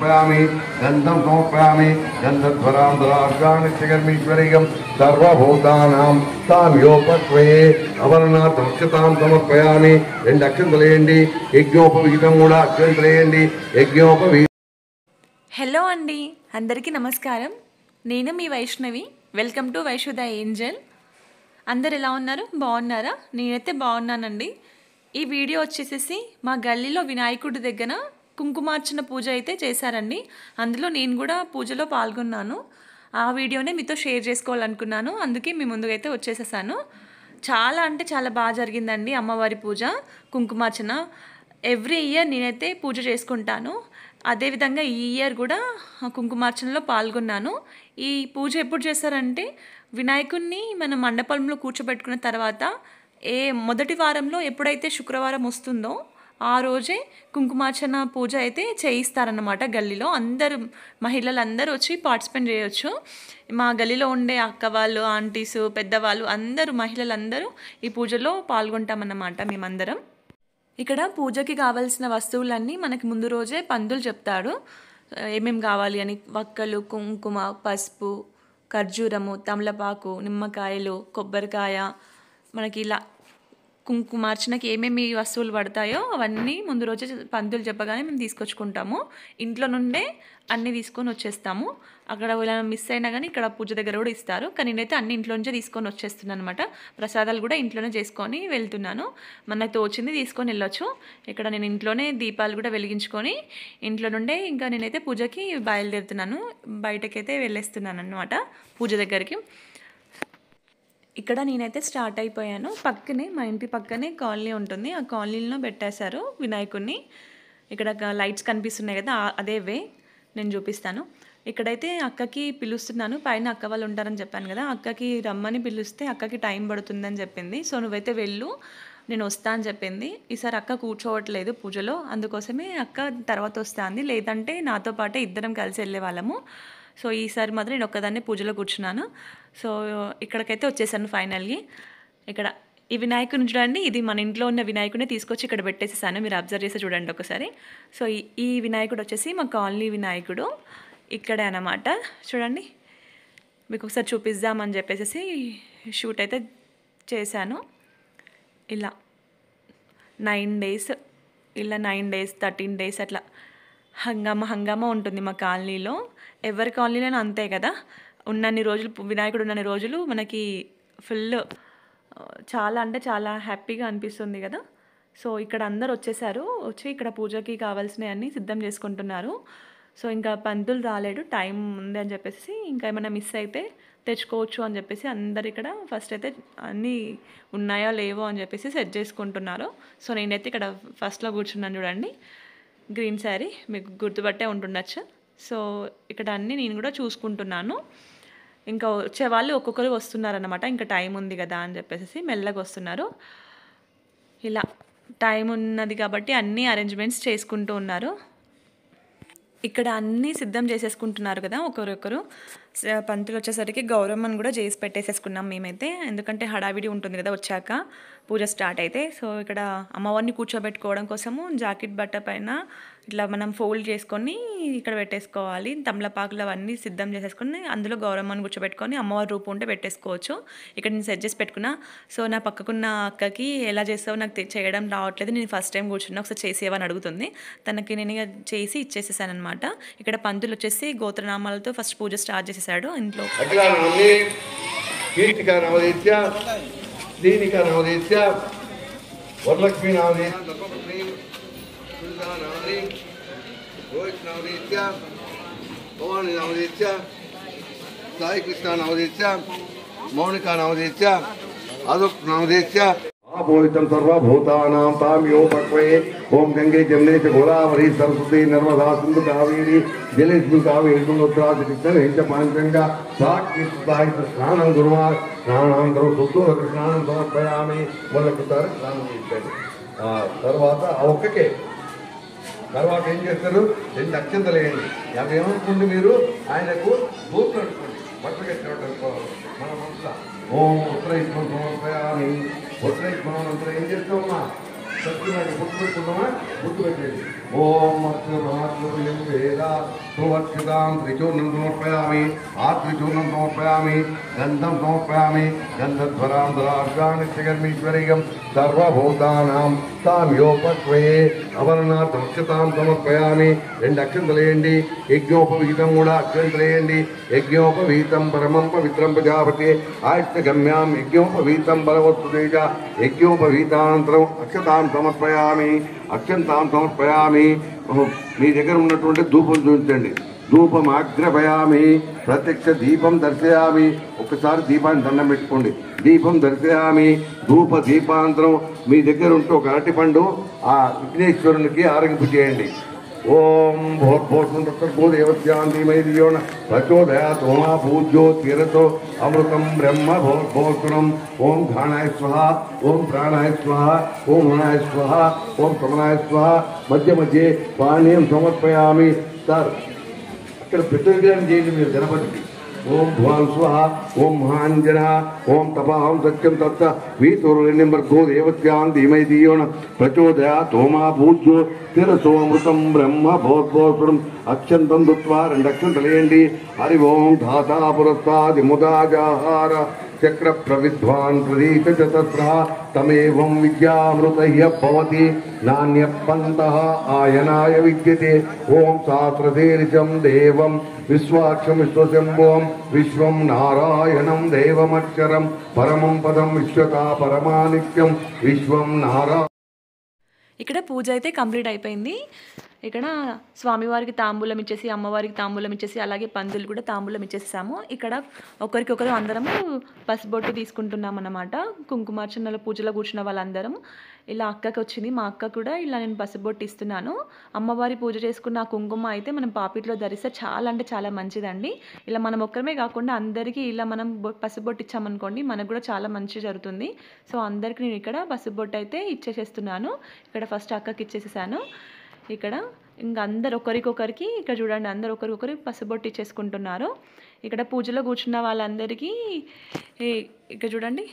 సమర్పయామి గంధం సమర్పయామి గంధధ్వరాంధ్రార్గాణిత్యకర్మీశ్వరీయం సర్వభూతానాం సామ్యోపక్వయే అమరనాథ్ అక్షతాం సమర్పయామి రెండు అక్షంతలేయండి యజ్ఞోపవీతం కూడా అక్షంతలేయండి యజ్ఞోపవీ హలో అండి అందరికీ నమస్కారం నేను మీ వైష్ణవి వెల్కమ్ టు వైష్ణుద ఏంజల్ అందరు ఎలా ఉన్నారు బాగున్నారా నేనైతే బాగున్నానండి ఈ వీడియో వచ్చేసేసి మా గల్లీలో వినాయకుడి దగ్గర కుంకుమార్చన పూజ అయితే చేశారండి అందులో నేను కూడా పూజలో పాల్గొన్నాను ఆ వీడియోనే మీతో షేర్ చేసుకోవాలనుకున్నాను అందుకే మీ ముందుకైతే వచ్చేసేసాను చాలా అంటే చాలా బాగా జరిగిందండి అమ్మవారి పూజ కుంకుమార్చన ఎవ్రీ ఇయర్ నేనైతే పూజ చేసుకుంటాను అదేవిధంగా ఈ ఇయర్ కూడా కుంకుమార్చనలో పాల్గొన్నాను ఈ పూజ ఎప్పుడు చేస్తారంటే వినాయకుడిని మన మండపంలో కూర్చోబెట్టుకున్న తర్వాత ఏ మొదటి వారంలో ఎప్పుడైతే శుక్రవారం వస్తుందో ఆ రోజే కుంకుమార్చన పూజ అయితే చేయిస్తారన్నమాట గల్లీలో అందరు మహిళలందరూ వచ్చి పార్టిసిపేట్ చేయొచ్చు మా గల్లీలో ఉండే అక్క వాళ్ళు ఆంటీస్ పెద్దవాళ్ళు అందరూ మహిళలందరూ ఈ పూజలో పాల్గొంటామన్నమాట మేమందరం ఇక్కడ పూజకి కావాల్సిన వస్తువులన్నీ మనకి ముందు రోజే పందులు చెప్తాడు ఏమేం కావాలి అని వక్కలు కుంకుమ పసుపు ఖర్జూరము తమలపాకు నిమ్మకాయలు కొబ్బరికాయ మనకి ఇలా కుంకుమార్చనకి ఏమేమి వస్తువులు పడతాయో అవన్నీ ముందు రోజే పంతులు చెప్పగానే మేము తీసుకొచ్చుకుంటాము ఇంట్లో నుండే అన్నీ తీసుకొని వచ్చేస్తాము అక్కడ ఇలా మిస్ అయినా కానీ ఇక్కడ పూజ దగ్గర కూడా ఇస్తారు కానీ నేనైతే అన్ని ఇంట్లో నుంచే తీసుకొని వచ్చేస్తున్నాను అనమాట ప్రసాదాలు కూడా ఇంట్లోనే చేసుకొని వెళ్తున్నాను మనకు తోచింది తీసుకొని వెళ్ళొచ్చు ఇక్కడ నేను ఇంట్లోనే దీపాలు కూడా వెలిగించుకొని ఇంట్లో నుండే ఇంకా నేనైతే పూజకి బయలుదేరుతున్నాను బయటకైతే వెళ్ళేస్తున్నాను అనమాట పూజ దగ్గరికి ఇక్కడ నేనైతే స్టార్ట్ అయిపోయాను పక్కనే మా ఇంటి పక్కనే కాలనీ ఉంటుంది ఆ కాలనీలో పెట్టేశారు వినాయకుడిని ఇక్కడ లైట్స్ కనిపిస్తున్నాయి కదా ఆ- అదే వే నేను చూపిస్తాను ఇక్కడైతే అక్కకి పిలుస్తున్నాను పైన అక్క వాళ్ళు ఉంటారని చెప్పాను కదా అక్కకి రమ్మని పిలుస్తే అక్కకి టైం పడుతుందని చెప్పింది సో నువ్వైతే వెళ్ళు నేను వస్తా అని చెప్పింది ఈసారి అక్క కూర్చోవట్లేదు పూజలో అందుకోసమే అక్క తర్వాత వస్తా అంది లేదంటే నాతో పాటే ఇద్దరం కలిసి వెళ్ళే వాళ్ళము సో ఈసారి మాత్రం నేను ఒక్కదాన్నే పూజలో కూర్చున్నాను సో ఇక్కడికైతే వచ్చేసాను ఫైనల్గా ఇక్కడ ఈ వినాయకుని చూడండి ఇది మన ఇంట్లో ఉన్న వినాయకుడిని తీసుకొచ్చి ఇక్కడ పెట్టేసేసాను మీరు అబ్జర్వ్ చేసి చూడండి ఒకసారి సో ఈ- ఈ వినాయకుడు వచ్చేసి మా కాలనీ వినాయకుడు ఇక్కడే అన్నమాట చూడండి మీకు ఒకసారి చూపిద్దామని చెప్పేసి షూట్ అయితే చేశాను ఇలా నైన్ డేస్ ఇలా నైన్ డేస్ థర్టీన్ డేస్ అట్లా హంగామా హంగామా ఉంటుంది మా కాలనీలో ఎవరి కాలనీలో అంతే కదా ఉన్నన్ని రోజులు పు- వినాయకుడు ఉన్నన్ని రోజులు మనకి ఫుల్ చాలా అంటే చాలా హ్యాపీగా అనిపిస్తుంది కదా సో ఇక్కడ అందరు వచ్చేసారు వచ్చి ఇక్కడ పూజకి కావాల్సినవన్నీ సిద్ధం చేసుకుంటున్నారు సో ఇంకా పంతులు రాలేడు టైం ఉంది అని చెప్పేసి ఇంకా ఏమైనా మిస్ అయితే తెచ్చుకోవచ్చు అని చెప్పేసి అందరు ఇక్కడ ఫస్ట్ అయితే అన్నీ ఉన్నాయో లేవో అని చెప్పేసి సెట్ చేసుకుంటున్నారు సో నేనైతే ఇక్కడ ఫస్ట్లో కూర్చున్నాను చూడండి గ్రీన్ శారీ మీకు గుర్తుపట్టే ఉంటుండొచ్చు సో ఇక్కడ అన్నీ నేను కూడా చూసుకుంటున్నాను ఇంకా వచ్చే వాళ్ళు ఒక్కొక్కరు వస్తున్నారన్నమాట ఇంకా టైం ఉంది కదా అని చెప్పేసి మెల్లగా వస్తున్నారు ఇలా టైం ఉన్నది కాబట్టి అన్ని అరేంజ్మెంట్స్ చేసుకుంటూ ఉన్నారు ఇక్కడ అన్నీ సిద్ధం చేసేసుకుంటున్నారు కదా ఒకరొకరు స- పంతులు వచ్చేసరికి గౌరమ్మని కూడా చేసి పెట్టేసేసుకున్నాం మేమైతే ఎందుకంటే హడావిడి ఉంటుంది కదా వచ్చాక పూజ స్టార్ట్ అయితే సో ఇక్కడ అమ్మవారిని కూర్చోబెట్టుకోవడం కోసము జాకెట్ బట్ట పైన ఇట్లా మనం ఫోల్డ్ చేసుకొని ఇక్కడ పెట్టేసుకోవాలి తమలపాకులు అవన్నీ సిద్ధం చేసేసుకొని అందులో గౌరమ్మని కూర్చోబెట్టుకొని అమ్మవారి రూపం ఉంటే పెట్టేసుకోవచ్చు ఇక్కడ నేను సెట్ చేసి పెట్టుకున్నా సో నా పక్కకున్న అక్కకి ఎలా చేస్తావో నాకు తె- చేయడం రావట్లేదు నేను ఫస్ట్ టైం కూర్చున్నా ఒకసారి చేసేవని అడుగుతుంది తనకి నేను ఇక చేసి ఇచ్చేసేసాను అనమాట ఇక్కడ పంతులు వచ్చేసి గోత్రనామాలతో ఫస్ట్ పూజ స్టార్ట్ చేసేసాడు ఇంట్లో అఖిలాన్ని కీర్తికా నవదీత్య దీనికా నవదీత్య వరలక్ష్మీ నవదీత్య రోహిత్ నవదీత్య భవాని నవదీత్య సాయి కృష్ణ నవదీత్య మౌనికా నవదీత్య అదొక్ నవదీత్య ఆపోయితం సర్వభూతానాం తామ్యోపక్వయే ఓం గంగే జమునే చ గోదావరి సరస్వతి నర్మదా సింధు కావేరి జలేస్మిన్ కావేరి తుంగోత్రాది కృష్ణ హేచ పాంచంగా సాక్షి సాహిత స్నానం గురువా స్నానాంతరం శుద్ధోదక స్నానం సమర్పయామి మొదలుతారు స్నానం చేశారు ఆ తర్వాత ఆ ఒక్కకే తర్వాత ఏం చేస్తారు రెండు అక్షంతలు వేయండి అవి ఏమనుకోండి మీరు ఆయనకు దూరం అనుకోండి బట్టలు కట్టినట్టు అనుకోవాలి మన మనసులో ఓం ఉత్తరైష్మం సమర్పయామి ఉత్తరైష్మం అంతా ఏం చేస్తామమ్మా సత్యనారాయణ గుర్తు పెట్టుకుందామా గుర్తు పెట్టండి ఓం అక్షరం వేద సువర్షితాం త్రిచూర్ణం సమర్పయామి ఆ త్రిచూర్ణం సమర్పయామి గంధం సమర్పయామి గంధధ్వరాం దరార్గానిత్యగర్మీశ్వరీయం సర్వభూతానాం తామ్యోపక్వయే అవరణార్థమక్షతాం సమర్పయామి రెండు అక్షంతలేయండి యజ్ఞోపవీతం కూడా అక్షంతలేయండి యజ్ఞోపవీతం పరమం పవిత్రం ప్రజాపతి ఆయుష్యగమ్యాం యజ్ఞోపవీతం బలవత్తు తేజ యజ్ఞోపవీతానంతరం అక్షతాం సమర్పయామి అక్షంతాం సమర్పయామి ఓహో, మీ దగ్గర ఉన్నటువంటి ధూపం చూపించండి ధూపం ఆగ్రభయామి ప్రత్యక్ష దీపం దర్శయామి ఒకసారి దీపాన్ని దండం పెట్టుకోండి దీపం దర్శయామి ధూప దీపాంతరం మీ దగ్గర ఉంటే ఒక అరటిపండు ఆ విఘ్నేశ్వరునికి ఆరగింపు చేయండి ఓం భోర్భోర్వం తత్సర్గో దేవస్యాంతిమయదియోన ప్రచోదయాత్ ఓమా పూజ్యో తీరతో అమృతం బ్రహ్మ భోర్భోర్తునం ఓం ఘాణాయ స్వహ ఓం ప్రాణాయ స్వహ ఓం హణాయ స్వహ ఓం సమనాయ స్వహ మధ్య మధ్య పానీయం సమర్పయామి సార్ అక్కడ ప్రతిగ్రహం చేయండి మీరు గణపతికి ఓం భువాన్ స్వహ ఓం మహాంజన ఓం తపాహం సత్యం తత్త వీతుర్నింబర్గో దేవత్యాం ధీమై ధీయోన ప్రచోదయా తోమా పూజ్యో తిరసోమృతం బ్రహ్మ భోత్భోసురం అక్షంతం దుత్వా రెండు అక్షంతలేయండి హరి ఓం ధాతా పురస్తాది ముదాజాహార చక్ర ప్రవిద్వాన్ ప్రదీత చతస్ర తమేవం విద్యామృతయ్య భవతి నాణ్య పంత ఆయనాయ విద్యతే ఓం సహస్రశీర్షం దేవం విశ్వాక్షం విశ్వశంభోం విశ్వం నారాయణం దేవమక్షరం పరమం పదం విశ్వతా పరమానిత్యం విశ్వం నారా ఇక్కడ పూజ అయితే కంప్లీట్ అయిపోయింది ఇక్కడ స్వామివారికి తాంబూలం ఇచ్చేసి అమ్మవారికి తాంబూలం ఇచ్చేసి అలాగే పందులు కూడా తాంబూలం ఇచ్చేసాము ఇక్కడ ఒకరికొకరు అందరము పసుబొట్టు తీసుకుంటున్నాం అన్నమాట కుంకుమార్చనలో పూజలో కూర్చున్న వాళ్ళందరం ఇలా అక్కకి వచ్చింది మా అక్క కూడా ఇలా నేను పసుబొట్టు ఇస్తున్నాను అమ్మవారి పూజ చేసుకున్న ఆ కుంకుమ అయితే మనం పాపిట్లో ధరిస్తే చాలా అంటే చాలా మంచిదండి ఇలా మనం ఒక్కరమే కాకుండా అందరికీ ఇలా మనం బొ- పసుబొట్టు ఇచ్చామనుకోండి మనకు కూడా చాలా మంచి జరుగుతుంది సో అందరికి నేను ఇక్కడ పసుబొట్టు అయితే ఇచ్చేసేస్తున్నాను ఇక్కడ ఫస్ట్ అక్కకి ఇచ్చేసేసాను ఇక్కడ ఇంకా అందరు ఒకరికొకరికి ఇక్కడ చూడండి అందరు ఒకరికొకరు పసుబొట్టు ఇచ్చేసుకుంటున్నారు ఇక్కడ పూజలో కూర్చున్న వాళ్ళందరికీ ఈ- ఇక్కడ చూడండి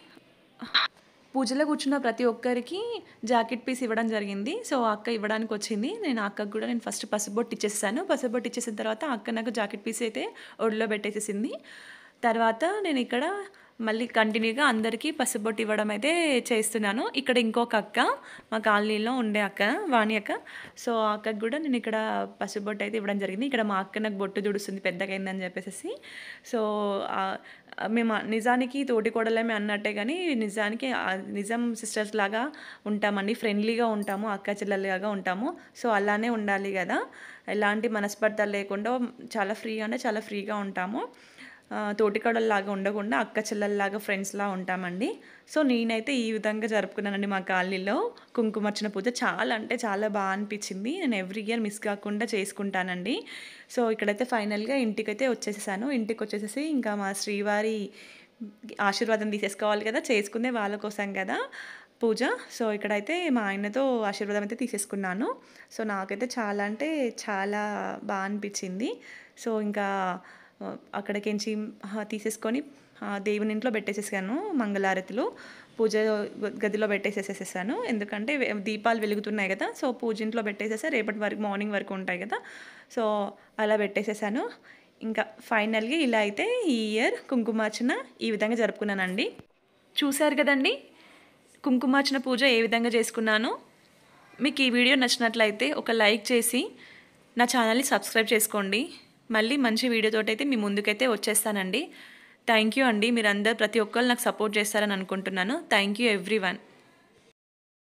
పూజలో కూర్చున్న ప్రతి ఒక్కరికి జాకెట్ పీస్ ఇవ్వడం జరిగింది సో ఆ అక్క ఇవ్వడానికి వచ్చింది నేను ఆ అక్కకు కూడా నేను ఫస్ట్ పసుబొట్టు ఇచ్చేసాను పసుబొట్టు ఇచ్చేసిన తర్వాత ఆ అక్క నాకు జాకెట్ పీస్ అయితే ఒడిలో పెట్టేసేసింది తర్వాత నేను ఇక్కడ మళ్ళీ కంటిన్యూగా అందరికీ పసుబొట్టు ఇవ్వడం అయితే చేస్తున్నాను ఇక్కడ ఇంకొక అక్క మా కాలనీలో ఉండే అక్క వాణి అక్క సో ఆ అక్కకు కూడా నేను ఇక్కడ పసుబొట్టు అయితే ఇవ్వడం జరిగింది ఇక్కడ మా అక్క నాకు బొట్టు దుడుస్తుంది పెద్దగా అయిందని చెప్పేసి సో ఆ, మేము నిజానికి తోటి కోడలమే అన్నట్టే కానీ నిజానికి ఆ నిజం సిస్టర్స్ లాగా ఉంటామండి ఫ్రెండ్లీగా ఉంటాము అక్క చెల్లెలుగా ఉంటాము సో అలానే ఉండాలి కదా ఎలాంటి మనస్పర్ధలు లేకుండా చాలా ఫ్రీగా అంటే చాలా ఫ్రీగా ఉంటాము ఆ, తోటికోడల్లాగా ఉండకుండా అక్క చెల్లెల్లాగా ఫ్రెండ్స్లా ఉంటామండి సో నేనైతే ఈ విధంగా జరుపుకున్నానండి మా కాలనీలో కుంకుమర్చన పూజ చాలా అంటే చాలా బాగా అనిపించింది నేను ఎవ్రీ ఇయర్ మిస్ కాకుండా చేసుకుంటానండి సో ఇక్కడైతే ఫైనల్గా ఇంటికైతే వచ్చేసేసాను ఇంటికి వచ్చేసేసి ఇంకా మా శ్రీవారి ఆశీర్వాదం తీసేసుకోవాలి కదా చేసుకుందే వాళ్ళ కోసం కదా పూజ సో ఇక్కడైతే మా ఆయనతో ఆశీర్వాదం అయితే తీసేసుకున్నాను సో నాకైతే చాలా అంటే చాలా బాగా అనిపించింది సో ఇంకా ఆ, అక్కడికించి ఆ, తీసేసుకొని ఆ, దేవుని ఇంట్లో పెట్టేసేసాను మంగళారతిలో పూజ గదిలో పెట్టేసేసేసాను ఎందుకంటే వే- దీపాలు వెలుగుతున్నాయి కదా సో పూజ ఇంట్లో పెట్టేసేసా రేపటి వరకు మార్నింగ్ వరకు ఉంటాయి కదా సో అలా పెట్టేసేసాను ఇంకా ఫైనల్గా ఇలా అయితే ఈ ఇయర్ కుంకుమార్చన ఈ విధంగా జరుపుకున్నానండి చూశారు కదండి కుంకుమార్చన పూజ ఏ విధంగా చేసుకున్నానో మీకు ఈ వీడియో నచ్చినట్లయితే ఒక లైక్ చేసి నా ఛానల్ని సబ్స్క్రైబ్ చేసుకోండి మళ్ళీ మంచి వీడియోతోటి అయితే మీ ముందుకైతే వచ్చేస్తానండి థ్యాంక్ యూ అండి మీరందరూ ప్రతి ఒక్కరు నాకు సపోర్ట్ చేస్తారని అనుకుంటున్నాను థ్యాంక్ యూ ఎవ్రీ వన్